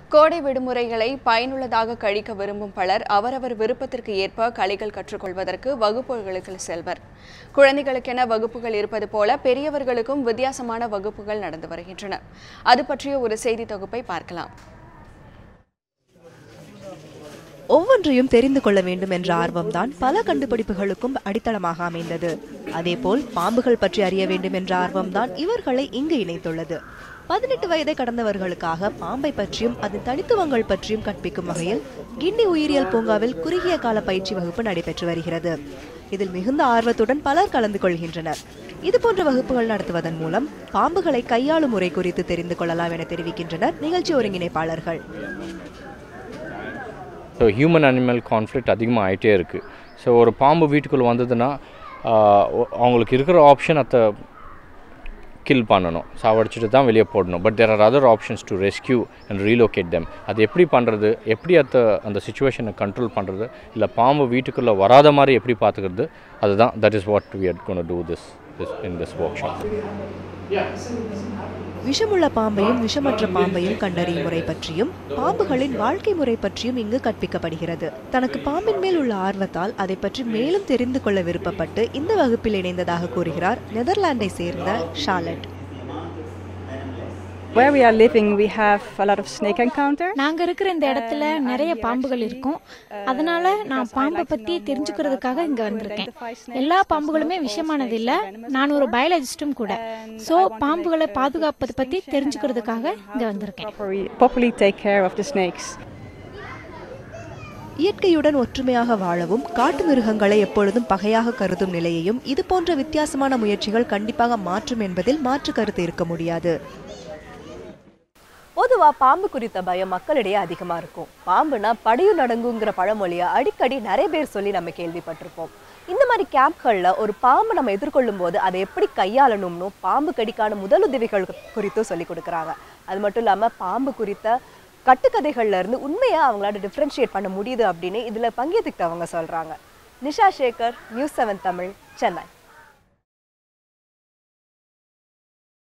கோடை விடுமுறைகளை பயனுள்ளதாக கழிக்க விரும்பும் பலர் அவரவர் விருப்பத்திற்கு ஏற்ப கலைகள் கற்றுக்கொள்வதற்கு வகுப்புகளுக்கு செல்வர் குழந்தைகளுக்கென வகுப்புகள் இருப்பது போல பெரியவர்களுக்கும் வித்தியாசமான வகுப்புகள் நடந்து வருகின்றன அது பற்றிய ஒரு செய்தி தொகுப்பை பார்க்கலாம் ஒவ்வொன்றையும் தெரிந்து கொள்ள வேண்டும் என்ற ஆர்வம்தான் பல கண்டுபிடிப்புகளுக்கும் அடித்தளமாக அமைந்தது அதேபோல் பாம்புகள் பற்றி அறிய வேண்டும் என்ற ஆர்வம்தான் இவர்களை இங்கு இணைத்துள்ளது பதினெட்டு வயதை கடந்தவர்களுக்காக பாம்பை பற்றியும் அதன் தனித்துவங்கள் பற்றியும் கற்பிக்கும் வகையில் கிண்ணி உயிரியல் பூங்காவில் குறுகிய கால பயிற்சி வகுப்பு நடைபெற்று வருகிறது இதில் மிகுந்த ஆர்வத்துடன் பலர் கலந்து கொள்கின்றனர் இதுபோன்ற வகுப்புகள் நடத்துவதன் மூலம் பாம்புகளை கையாளும் முறை குறித்து தெரிந்து கொள்ளலாம் என தெரிவிக்கின்றனர் நிகழ்ச்சி ஒருங்கிணைப்பாளர்கள் ஸோ ஹியூமன் அனிமல் கான்ஃப்ளிக்ட் அதிகமாக ஆகிட்டே இருக்குது ஸோ ஒரு பாம்பு வீட்டுக்குள்ளே வந்ததுன்னா ஆஹ், ஒ- அவங்களுக்கு இருக்கிற ஆப்ஷன் அதை கில் பண்ணணும் சாவடிச்சுட்டு தான் வெளியே போடணும் but there are other options to rescue and relocate them அது எப்படி பண்ணுறது எப்படி அதை அந்த சுச்சுவேஷனை கண்ட்ரோல் பண்ணுறது இல்லை பாம்பு வீட்டுக்குள்ளே வராத மாதிரி எப்படி பார்த்துக்கிறது அதுதான் that is what we are gonna do this in this workshop விஷமுள்ள பாம்பையும் விஷமற்ற பாம்பையும் கண்டறியும் முறை பற்றியும் பாம்புகளின் வாழ்க்கை முறை பற்றியும் இங்கு கற்பிக்கப்படுகிறது தனக்கு பாம்பின் மேல் உள்ள ஆர்வத்தால் அதை பற்றி மேலும் தெரிந்து கொள்ள விருப்பப்பட்டு இந்த வகுப்பில் இணைந்ததாக கூறுகிறார் நெதர்லாந்தை சேர்ந்த ஷாலட் Where we are living, we have a lot of snake encounter. நாங்க இருக்கிற இந்த இடத்துல நிறைய பாம்புகள் இருக்கும் அதனால நான் பாம்பை பத்தி தெரிஞ்சுக்கிறதுக்காக இங்க வந்திருக்கேன் எல்லா பாம்புகளுமே விஷமானது இல்ல நான் ஒரு பயாலஜிஸ்டும் கூட சோ பாம்புகளை பாதுகாப்பது பத்தி தெரிஞ்சுக்கிறதுக்காக இங்க வந்திருக்கேன் Properly, properly take care of the snakes. இயற்கையுடன் ஒற்றுமையாக வாழவும் காட்டு மிருகங்களை எப்பொழுதும் பகையாக கருதும் நிலையையும் இது போன்ற வித்தியாசமான முயற்சிகள் கண்டிப்பாக மாற்றும் என்பதில் மாற்று கருத்து இருக்க முடியாது பொதுவா பாம்பு குறித்த பயம் மக்களிடையே அதிகமா இருக்கும் பாம்புனா படியும் நடங்குங்கிற பழமொழியை அடிக்கடி நிறைய பேர் சொல்லி நம்ம கேள்விப்பட்டிருப்போம் இந்த மாதிரி கேம்ப்களில் ஒரு பாம்பை நம்ம எதிர்கொள்ளும் போது அதை எப்படி கையாளணும்னு பாம்பு கடிக்கான முதலுதவிகள் குறித்தும் சொல்லி கொடுக்குறாங்க அது மட்டும் இல்லாமல் பாம்பு குறித்த கட்டுக்கதைகள்ல இருந்து உண்மையா அவங்களால டிஃப்ரென்ஷியேட் பண்ண முடியுது அப்படின்னு இதுல பங்கேற்றுக்கிட்டவங்க சொல்றாங்க நிஷா சேகர் நியூஸ் செவன் தமிழ் சென்னை